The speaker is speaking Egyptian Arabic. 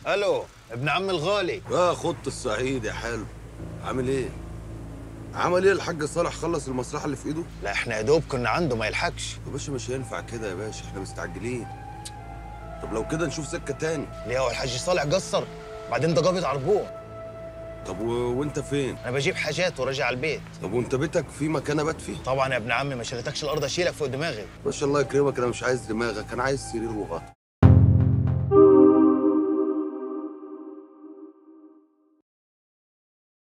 الو ابن عم الغالي يا خط الصعيد يا حلو عامل ايه؟ عمل ايه الحاج صالح خلص المصلحه اللي في ايده؟ لا احنا يا دوب كنا عنده ما يلحقش يا باشا مش هينفع كده يا باشا احنا مستعجلين طب لو كده نشوف سكه تاني ليه هو الحاج صالح قصر بعدين ده قابض عربون طب و... وانت فين؟ انا بجيب حاجات وراجع البيت طب وانت بيتك في مكان ابات فيه؟ طبعا يا ابن عمي ما شلتكش الارض اشيلك فوق دماغي ما شاء الله يكرمك انا مش عايز دماغك انا عايز سرير وغطا